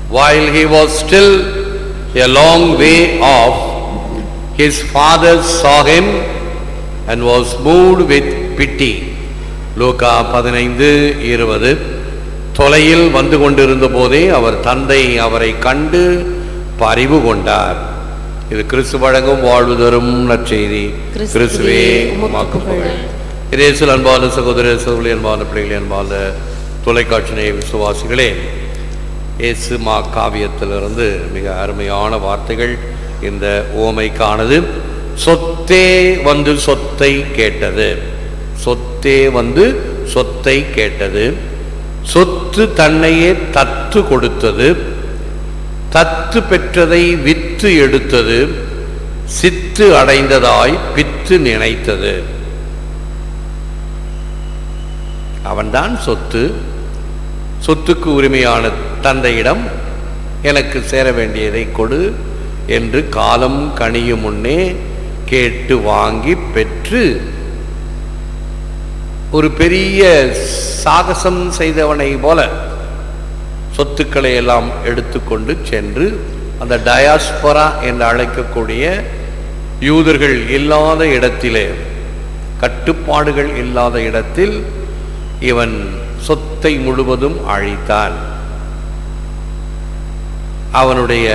while he was still a long way off, his father saw him and was moved with pity. லூக்கா பதினைந்து இருபது தொலையில் வந்து கொண்டிருந்த போதே அவர் தந்தை அவரை கண்டு பரிவு கொண்டார் இது கிறிஸ்து வழங்கும் வாழ்வு தரும் நற்செய்தி கிறிஸ்துவே உமக்கு புகழ் இயேசுவில் அன்பான சகோதர சகோதரி அன்பான பிள்ளைகளே அன்பான தொலைக்காட்சி நேய விசுவாசிகளே இயேசு மா காவியத்திலிருந்து மிக அருமையான வார்த்தைகள் இந்த ஓமைக்கானது சொத்தே வந்து சொத்தை கேட்டது சொத்தே வந்து சொத்தை கேட்டது சொத்து தன்னையே தத்து கொடுத்தது தத்து பெற்றதை வித்து எடுத்தது சித்து அடைந்ததாய் பித்து நினைத்தது அவன்தான் சொத்து சொத்துக்கு உரிமையான தந்தையிடம் எனக்கு சேர வேண்டியதை கொடு என்று காலம் கனியும் முன்னே கேட்டு வாங்கி பெற்று ஒரு பெரிய சாகசம் செய்தவனை போல சொத்துக்களை எல்லாம் எடுத்துக்கொண்டு சென்று அந்த டயாஸ்பரா என்று அழைக்கக்கூடிய யூதர்கள் இல்லாத இடத்திலே கட்டுப்பாடுகள் இல்லாத இடத்தில் இவன் சொத்தை முழுவதும் அழித்தான் அவனுடைய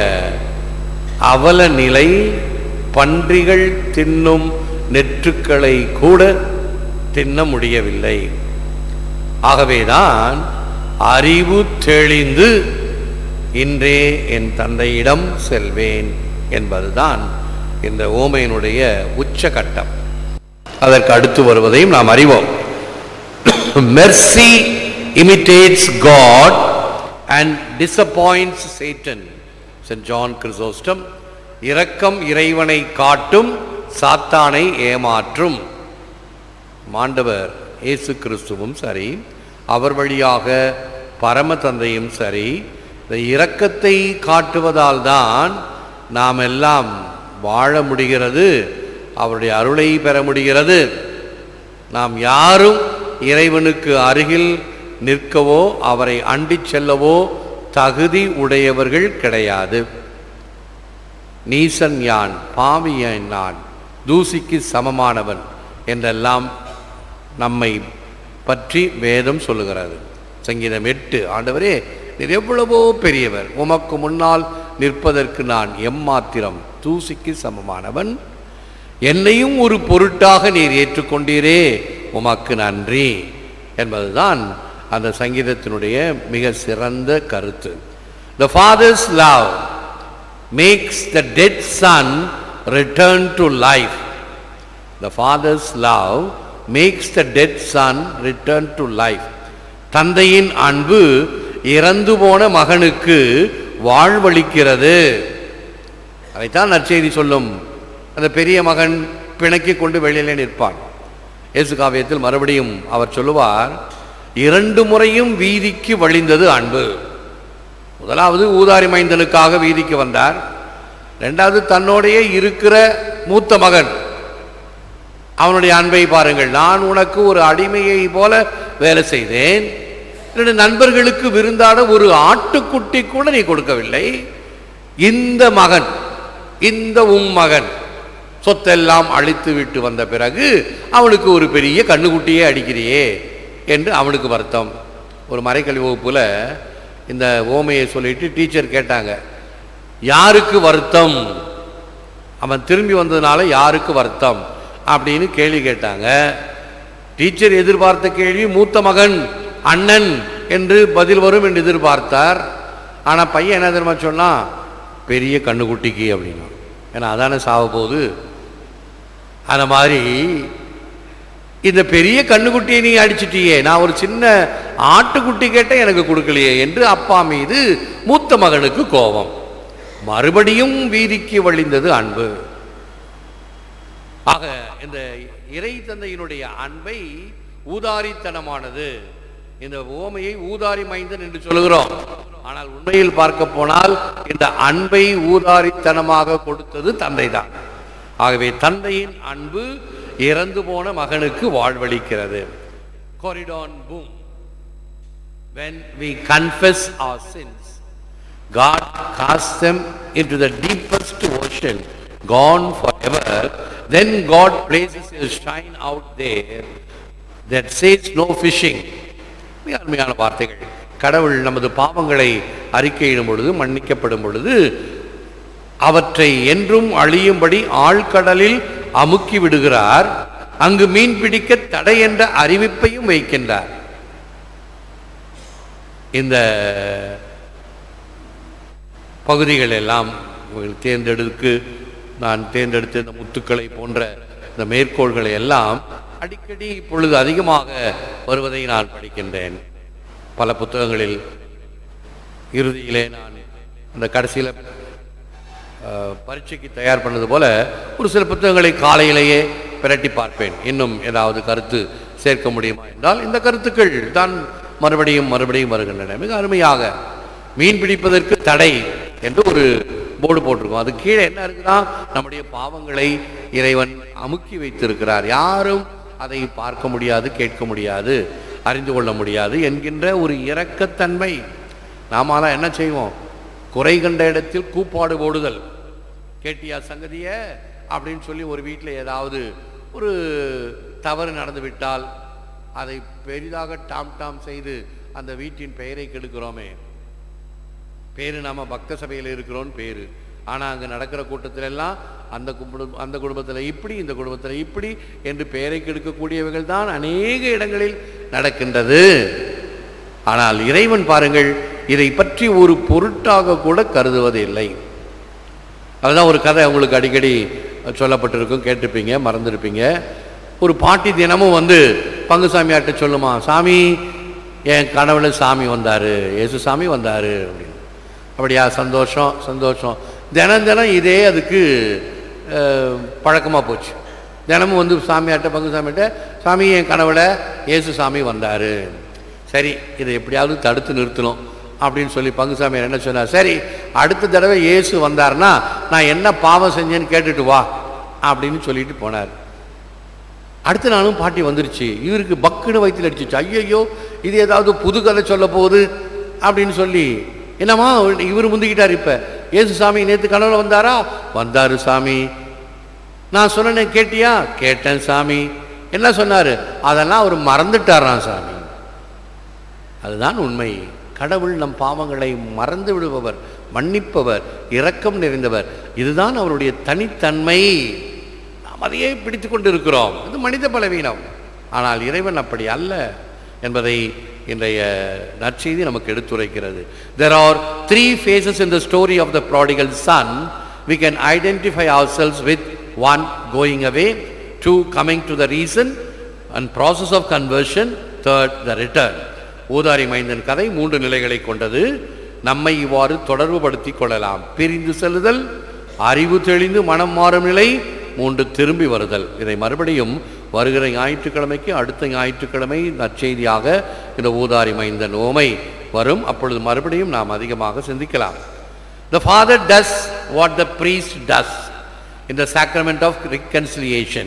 அவல நிலை பன்றிகள் தின்னும் நெற்றுக்களை கூட தின்ன முடியவில்லை ஆகவேதான் அறிவு தெளிந்து இன்றே என் தந்தையிடம் செல்வேன் என்பதுதான் இந்த ஓமையினுடைய உச்சகட்டம் அதற்கு அடுத்து வருவதையும் நாம் அறிவோம் mercy imitates God and disappoints Satan saint John Chrysostom இரக்கம் இறைவனை காட்டும் சாத்தானை ஏமாற்றும் மாண்டவர் இயேசு கிறிஸ்துவும் சரி அவர் வழியாக பரம தந்தையும் சரி இந்த இரக்கத்தை காட்டுவதால் தான் நாம் எல்லாம் வாழ முடிகிறது அவருடைய அருளை பெற முடிகிறது நாம் யாரும் இறைவனுக்கு அருகில் நிற்கவோ அவரை அண்டிச் செல்லவோ தகுதி உடையவர்கள் கிடையாது நீசன் யான் பாவியன் நான் தூசிக்கு சமமானவன் என்றெல்லாம் நம்மை பற்றி வேதம் சொல்லுகிறது சங்கீதம் எட்டு ஆண்டவரே நீர் எவ்வளவோ பெரியவர் உமக்கு முன்னால் நிற்பதற்கு நான் எம்மாத்திரம் தூசிக்கு சமமானவன் என்னையும் ஒரு பொருட்டாக நீர் ஏற்றுக்கொண்டீரே உமக்கு நன்றி என்பதுதான் அந்த சங்கீதத்தினுடைய மிக சிறந்த கருத்து the father's love makes the dead son return to life the father's love makes the dead son return to life தந்தையின் அன்பு இறந்து போன மகனுக்கு வாழ்வளிக்கிறது அதைத்தான் நற்செய்தி சொல்லும் அந்த பெரிய மகன் பிணக்கி கொண்டு வெளியிலே நிற்பான் இயேசு காவியத்தில் மறுபடியும் அவர் சொல்லுவார் இரண்டு முறையும் வீதிக்கு வழிந்தது அன்பு முதலாவது ஊதாரி மைந்தனுக்காக வீதிக்கு வந்தார் ரெண்டாவது தன்னோடைய இருக்கிற மூத்த மகன் அவனுடைய அன்பை பாருங்கள் நான் உனக்கு ஒரு அடிமையை போல வேலை செய்தேன் என்னுடைய நண்பர்களுக்கு விருந்தாட ஒரு ஆட்டுக்குட்டி கூட நீ கொடுக்கவில்லை இந்த மகன் இந்த உம் மகன் சொத்தெல்லாம் அழித்து விட்டு வந்த பிறகு அவனுக்கு ஒரு பெரிய கண்ணுக்குட்டியே அடிக்கிறியே என்று அவனுக்கு வருத்தம் ஒரு மறைக்கல்வி வகுப்புல இந்த ஓமையை சொல்லிட்டு டீச்சர் கேட்டாங்க யாருக்கு வருத்தம் அவன் திரும்பி வந்ததுனால யாருக்கு வருத்தம் அப்படின்னு கேள்வி கேட்டாங்க டீச்சர் எதிர்பார்த்த கேள்வி மூத்த மகன் அண்ணன் என்று பதில் வரும் என்று எதிர்பார்த்தார் ஆனால் பையன் என்ன தெரியுமா சொன்னா பெரிய கண்ணுக்குட்டிக்கு அப்படின்னா ஏன்னா அதானே சாவ போகுது அந்த மாதிரி இந்த பெரிய கண்ணுக்குட்டியை நீ அடிச்சிட்டியே நான் ஒரு சின்ன ஆட்டுக்குட்டி கேட்ட எனக்கு கொடுக்கலையே என்று அப்பா மீது மூத்த மகனுக்கு கோபம் மறுபடியும் வீதிக்கு வழிந்தது அன்பு ஆக இந்த இறை தந்தையினுடைய அன்பை ஊதாரித்தனமானது இந்த ஓமையை ஊதாரி மைந்தன் என்று சொல்கிறோம் ஆனால் உண்மையில் பார்க்க போனால் இந்த அன்பை ஊதாரித்தனமாக கொடுத்தது தந்தைதான் ஆகவே தந்தையின் அன்பு இறந்து போன மகனுக்கு வாழ்வளிக்கிறது Corrie ten Boom when we confess our sins God casts them into the deepest ocean, gone forever. Then God places a shine out there that says no fishing. மிக அருமையான வார்த்தைகள் கடவுள் நமது பாவங்களை அறிக்கையிடும் பொழுது மன்னிக்கப்படும் பொழுது அவற்றை என்றும் அழியும்படி ஆழ்கடலில் அமுக்கி விடுகிறார் அங்கு மீன் பிடிக்க தடை என்ற அறிவிப்பையும் வைக்கின்றார் இந்த பகுதிகள் எல்லாம் இவர்கள் தேர்ந்தெடுக்கு நான் தேர்ந்தெடுத்த இந்த முத்துக்களை போன்ற இந்த மேற்கோள்களை எல்லாம் அடிக்கடி இப்பொழுது அதிகமாக வருவதை நான் படிக்கின்றேன் பல புத்தகங்களில் இறுதியிலே நான் இந்த கடைசியில் அஹ், பரீட்சைக்கு தயார் பண்ணது போல ஒரு சில புத்தகங்களை காலையிலேயே பிரட்டி பார்ப்பேன் இன்னும் ஏதாவது கருத்து சேர்க்க முடியுமா என்றால் இந்த கருத்துக்கள் தான் மறுபடியும் மறுபடியும் வருகின்றன மிக அருமையாக மீன் பிடிப்பதற்கு தடை என்று ஒரு போர்டு போட்டிருக்கோம் அது கீழே என்ன இருக்குன்னா நம்முடைய பாவங்களை இறைவன் அமுக்கி வைத்திருக்கிறார் யாரும் அதை பார்க்க முடியாது கேட்க முடியாது அறிந்து கொள்ள முடியாது என்கின்ற ஒரு இரக்கத்தன்மை நாமெல்லாம் என்ன செய்வோம் குறை கண்ட இடத்தில் கூப்பாடு போடுதல் கேட்டியா சங்கதிய அப்படின்னு சொல்லி ஒரு வீட்டில் ஏதாவது ஒரு தவறு நடந்து விட்டால் அதை பெரிதாக டாம் டாம் செய்து அந்த வீட்டின் பெயரை கெடுக்கிறோமே பேரு நாம பக்த சபையில் இருக்கிறோம் பேரு ஆனா அங்க நடக்கிற கூட்டத்துல எல்லாம் அந்த குடும்பம் அந்த குடும்பத்துல இப்படி இந்த குடும்பத்துல இப்படி என்று பெயரை கெடுக்கக்கூடியவைகள் தான் அநேக இடங்களில் நடக்கின்றது ஆனால் இறைவன் பாருங்கள் இதை பற்றி ஒரு பொருட்டாக கூட கருதுவதில்லை அதுதான் ஒரு கதை உங்களுக்கு அடிக்கடி சொல்லப்பட்டிருக்கும் கேட்டிருப்பீங்க மறந்துருப்பீங்க ஒரு பாட்டி தினமும் வந்து பங்குசாமியார்ட்ட சொல்லுமா சாமி என் கனவுல சாமி வந்தார் இயேசு சாமி வந்தார் அப்படின்னு அப்படியா சந்தோஷம் சந்தோஷம் தினம் தினம் இதே அதுக்கு பழக்கமாக போச்சு தினமும் வந்து சாமியார்ட்ட பங்குசாமியார்ட்ட சாமி என் கனவுல இயேசு சாமி வந்தார் சரி இதை எப்படியாவது தடுத்து நிறுத்தணும் அப்படின்னு சொல்லி பங்குசாமியார் என்ன சொன்னார் சரி அடுத்த தடவை இயேசு வந்தார்னா நான் என்ன பாவம் செஞ்சேன்னு கேட்டுட்டு வா அப்படின்னு சொல்லிட்டு போனார் அடுத்த நாளும் பாட்டி வந்துருச்சு இவருக்கு பக்குன்னு வயிற்றுல அடிச்சிச்சு ஐயையோ இது ஏதாவது புது கதை சொல்ல போகுது அப்படின்னு சொல்லி என்னம்மா இவர் முந்திக்கிட்டார் இப்ப ஏசு சாமி நேற்று கனவுல வந்தாரா வந்தாரு சாமி நான் சொன்னேன் கேட்டியா கேட்டேன் சாமி என்ன சொன்னாரு அதெல்லாம் அவர் மறந்துட்டாராம் சாமி அதுதான் உண்மை கடவுள் நம் பாவங்களை மறந்து விடுபவர் மன்னிப்பவர் இரக்கம் நிறைந்தவர் இதுதான் அவருடைய தனித்தன்மை நாம் அதையே பிடித்து கொண்டு இருக்கிறோம் இது மனித பலவீனம் ஆனால் இறைவன் அப்படி அல்ல என்பதை இன்றைய நற்செய்தி நமக்கு எடுத்துரைக்கிறது there are three phases in the story of the prodigal son we can identify ourselves with one going away two coming to the reason and process of conversion third the return ஊதாரி மைந்தன் கதை மூன்று நிலைகளை கொண்டது நம்மை இவ்வாறு தொடர்பு படுத்திக் கொள்ளலாம் பிரிந்து செல்லுதல் அறிவு தெளிந்து மனம் மாறும் நிலை மூன்று திரும்பி வருதல் இதை மறுபடியும் வருகிற ஞாயிற்றுக்கிழமைக்கு அடுத்த ஞாயிற்றுக்கிழமை நற்செய்தியாக இந்த ஊதாரி மைந்தன் ஓமை வரும் அப்பொழுது மறுபடியும் நாம் அதிகமாக சிந்திக்கலாம் The father does what the priest does in the sacrament of reconciliation.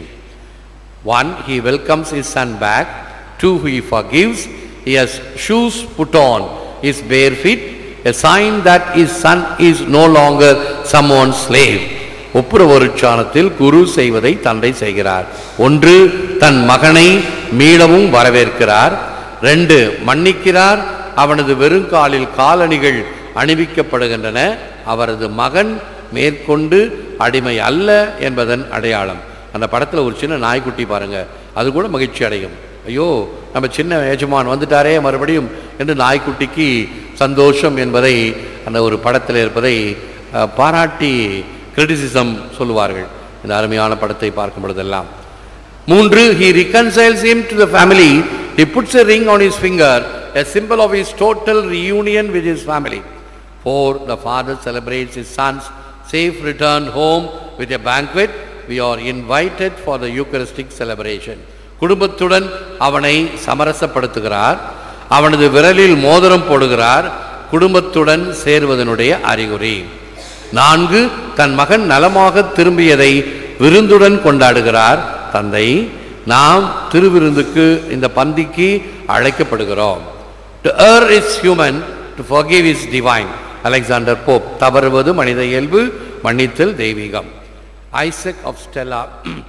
One, he welcomes his son back. Two, he forgives. He has shoes put on his bare feet, a sign that his son is no longer someone's slave. ஒப்புரவொருச்சானத்தில் குரு செய்வதை தந்தை செய்கிறார் ஒன்று தன் மகனை மீளவும் வரவேற்கிறார் ரெண்டு மன்னிக்கிறார் அவனது வெறுங்காலில் காலணிகள் அணிவிக்கப்படுகின்றன அவரது மகன் மேற்கொண்டு அடிமை அல்ல என்பதன் அடையாளம் அந்த படத்தில் ஒரு சின்ன நாய்க்குட்டி பாருங்க அது கூட மகிழ்ச்சி அடையும் ஐயோ நம்ம சின்ன எஜமான் வந்துட்டாரே மறுபடியும் என்று நாய்க்குட்டிக்கு சந்தோஷம் என்பதை அந்த ஒரு படத்தில் இருப்பதை அஹ், பாராட்டி கிரிட்டிசிசம் சொல்லுவார்கள் இந்த அருமையான படத்தை பார்க்கும் பொழுதெல்லாம் மூன்று he reconciles him to the family he puts a ring on his finger a symbol of his total reunion with his family four the father celebrates his son's safe return home with a banquet we are invited for the eucharistic celebration குடும்பத்துடன் அவனை சமரசப்படுத்துகிறார் அவனது விரலில் மோதிரம் போடுகிறார் குடும்பத்துடன் சேர்வதனுடைய அறிகுறி நான்கு தன் மகன் நலமாக திரும்பியதை விருந்துடன் கொண்டாடுகிறார் தந்தை நாம் திருவிருந்துக்கு இந்த பந்திக்கு அழைக்கப்படுகிறோம் to err is human to forgive is divine Alexander Pope தவறுவது மனித இயல்பு மன்னித்தல் தெய்வீகம் Isaac of Stella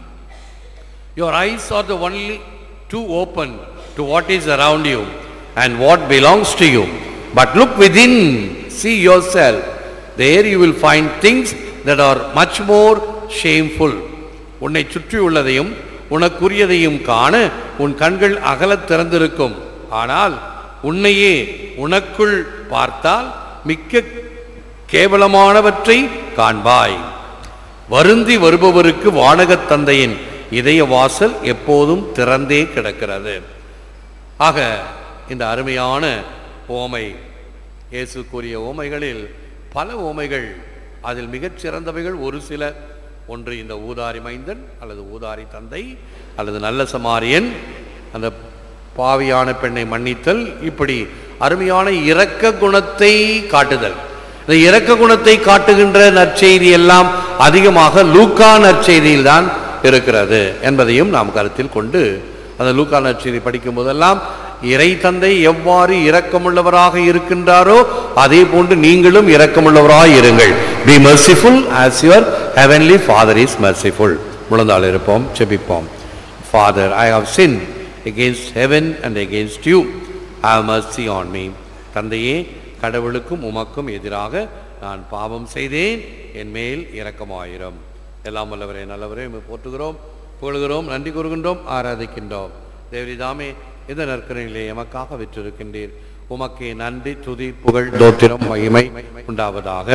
Your eyes are the only to open to what is around you and what belongs to you. But look within, see yourself. There you will find things that are much more shameful. உன்னை சுற்றியுள்ளதையும் உனக்குரியதையும் காண உன் கண்கள் அகலத் திறந்திருக்கும் ஆனால் உன்னையே உனக்குள் பார்த்தால் மிக்க கேவலமானவற்றை காண்பாய் வருந்தி வருபவருக்கு வானகத் தந்தையின் இதய வாசல் எப்போதும் திறந்தே கிடக்கிறது ஆக இந்த அருமையான ஓமை இயேசு கூறிய ஓமைகளில் பல ஓமைகள் அதில் மிகச் சிறந்தவைகள் ஒரு சில ஒன்று இந்த ஊதாரி மைந்தன் அல்லது ஊதாரி தந்தை அல்லது நல்ல சமாரியன் அந்த பாவியான பெண்ணை மன்னித்தல் இப்படி அருமையான இரக்க குணத்தை காட்டுதல் இந்த இரக்க குணத்தை காட்டுகின்ற நற்செய்தி எல்லாம் அதிகமாக லூக்கா நற்செய்தியில் தான் இருக்கிறது என்பதையும் நாம் கருத்தில் கொண்டு அந்த லூக்கா நற்செய்தி படிக்கும் போதெல்லாம் இறை தந்தை எவ்வாறு இரக்கமுள்ளவராக இருக்கின்றாரோ அதே போன்று நீங்களும் இரக்கமுள்ளவராக இருங்கள் be merciful as your heavenly father is merciful முழந்தாள் இருப்போம் செபிப்போம் Father, I have sinned against heaven and against you. Have mercy on me. தந்தையே கடவுளுக்கும் உமக்கும் எதிராக நான் பாவம் செய்தேன் என் மேல் இரக்கமாயிரும் எல்லாம் வல்லவரே நல்லவரே உம்மை போற்றுகிறோம் புகழுகிறோம் நன்றி கூறுகின்றோம் ஆராதிக்கின்றோம் தேவரிதாமே இந்த நற்கரையிலே எமக்காக விற்றிருக்கின்றீர் உமக்கே நன்றி துதி புகழ் தோத்திரம் மகிமை உண்டாவதாக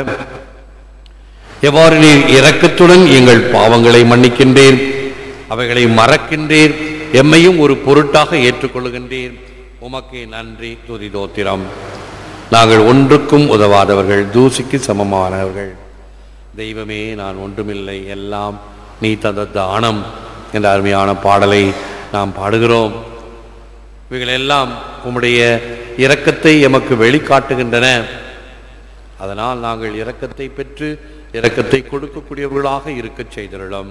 எவ்வாறு நீர் இரக்கத்துடன் எங்கள் பாவங்களை மன்னிக்கின்றீர் அவைகளை மறக்கின்றீர் எம்மையும் ஒரு பொருட்டாக ஏற்றுக்கொள்கின்றீர் உமக்கே நன்றி துதி தோத்திரம் நாங்கள் ஒன்றுக்கும் உதவாதவர்கள் தூசிக்கு சமமானவர்கள் தெய்வமே நான் ஒன்றுமில்லை எல்லாம் நீ தந்த தானம் என்ற அருமையான பாடலை நாம் பாடுகிறோம் இவைகளெல்லாம் உம்முடைய இரக்கத்தை எமக்கு வெளிக்காட்டுகின்றன அதனால் நாங்கள் இரக்கத்தை பெற்று இரக்கத்தை கொடுக்கக்கூடியவர்களாக இருக்கச் செய்திருளோம்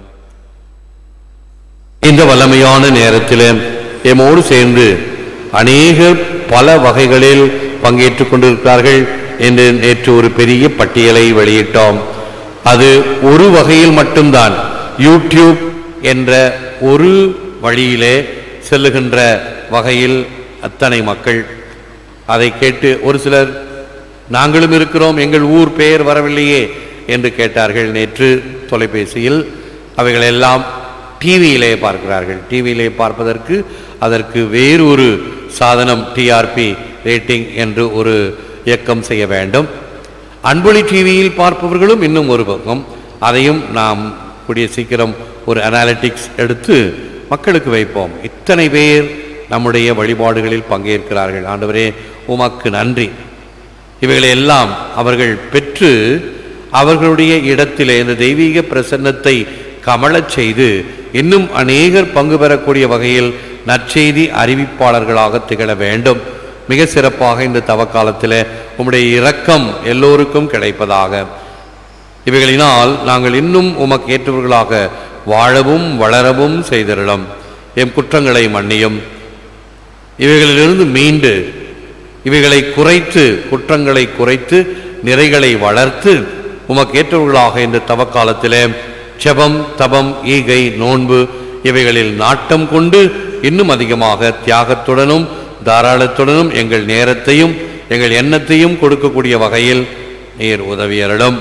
இந்த வல்லமையான நேரத்தில் எம்மோடு சேர்ந்து அநேகர் பல வகைகளில் பங்கேற்றுக் கொண்டிருக்கிறார்கள் என்று நேற்று ஒரு பெரிய பட்டியலை வெளியிட்டோம் அது ஒரு வகையில் மட்டும்தான் யூடியூப் என்ற ஒரு வழியிலே செல்லுகின்ற வகையில் அத்தனை மக்கள் அதை கேட்டு ஒரு சிலர் நாங்களும் இருக்கிறோம் எங்கள் ஊர் பெயர் வரவில்லையே என்று கேட்டார்கள் நேற்று தொலைபேசியில் அவைகளெல்லாம் டிவியிலே பார்க்கிறார்கள் டிவியிலே பார்ப்பதற்கு அதற்கு வேறு ஒரு சாதனம் டிஆர்பி ரேட்டிங் என்று ஒரு இயக்கம் செய்ய வேண்டும் அன்பொலி டிவியில் பார்ப்பவர்களும் இன்னும் ஒரு பக்கம் அதையும் நாம் கூடிய சீக்கிரம் ஒரு அனாலிட்டிக்ஸ் எடுத்து மக்களுக்கு வைப்போம் இத்தனை பேர் நம்முடைய வழிபாடுகளில் பங்கேற்கிறார்கள் ஆண்டவரே உமக்கு நன்றி இவைகளை எல்லாம் அவர்கள் பெற்று அவர்களுடைய இடத்திலே இந்த தெய்வீக பிரசன்னத்தை கமழச் செய்து இன்னும் அநேகர் பங்கு பெறக்கூடிய வகையில் நற்செய்தி அறிவிப்பாளர்களாக திகழ வேண்டும் மிக சிறப்பாக இந்த தவக்காலத்தில் உம்முடைய இரக்கம் எல்லோருக்கும் கிடைப்பதாக இவைகளினால் நாங்கள் இன்னும் உமக்கு ஏற்றவர்களாக வாழவும் வளரவும் செய்திருளம் எம் குற்றங்களை மன்னியும் இவைகளிலிருந்து மீண்டு இவைகளை குறைத்து குற்றங்களை குறைத்து நிறைகளை வளர்த்து உமக்கு ஏற்றவர்களாக இந்த தவக்காலத்திலே செபம் தபம் ஈகை நோன்பு இவைகளில் நாட்டம் கொண்டு இன்னும் அதிகமாக தியாகத்துடனும் தாராளத்துடனும் எங்கள் நேரத்தையும் எங்கள் எண்ணத்தையும் கொடுக்கக்கூடிய வகையில் நீர் உதவியரிடம்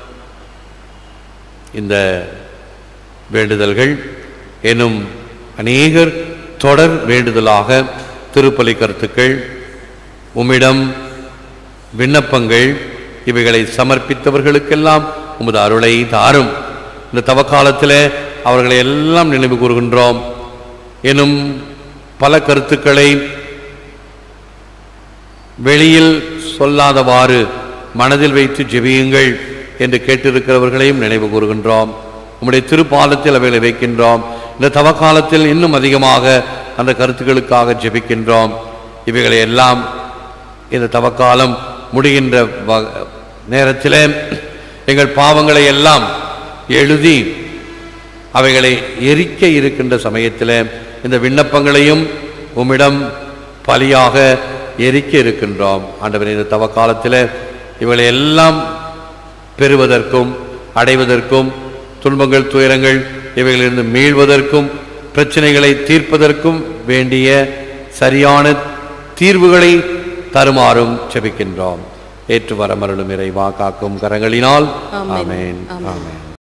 இந்த வேண்டுதல்கள் எனும் அநேகர் தொடர் வேண்டுதலாக திருப்பலி கருத்துக்கள் உம்மிடம் விண்ணப்பங்கள் இவைகளை சமர்ப்பித்தவர்களுக்கெல்லாம் உமது அருளை தாரும் இந்த தவக்காலத்தில் அவர்களை எல்லாம் நினைவு கூறுகின்றோம் எனும் பல கருத்துக்களை வெளியில் சொல்லாதவாறு மனதில் வைத்து ஜெபியுங்கள் என்று கேட்டிருக்கிறவர்களையும் நினைவு கூறுகின்றோம் உம்முடைய திருப்பாலத்தில் அவைகளை வைக்கின்றோம் இந்த தவக்காலத்தில் இன்னும் அதிகமாக அந்த கருத்துக்களுக்காக ஜெபிக்கின்றோம் இவைகளை எல்லாம் இந்த தவக்காலம் முடிகின்ற வ- நேரத்தில் எங்கள் பாவங்களை எல்லாம் எழுதி அவைகளை எரிக்க இருக்கின்ற சமயத்தில் இந்த விண்ணப்பங்களையும் உம்மிடம் பலியாக எரிக்க இருக்கின்றோம் ஆண்டவரே இந்த தவக்காலத்தில் இவளை எல்லாம் பெறுவதற்கும் அடைவதற்கும் துன்பங்கள் துயரங்கள் இவைகளிலிருந்து மீள்வதற்கும் பிரச்சனைகளை தீர்ப்பதற்கும் வேண்டிய சரியான தீர்வுகளை தருமாறும் செபிக்கின்றோம் ஏற்று வரமருளும் இறைவா காக்கும் கரங்களினால் ஆமென். ஆமென் ஆமென். ஆமென்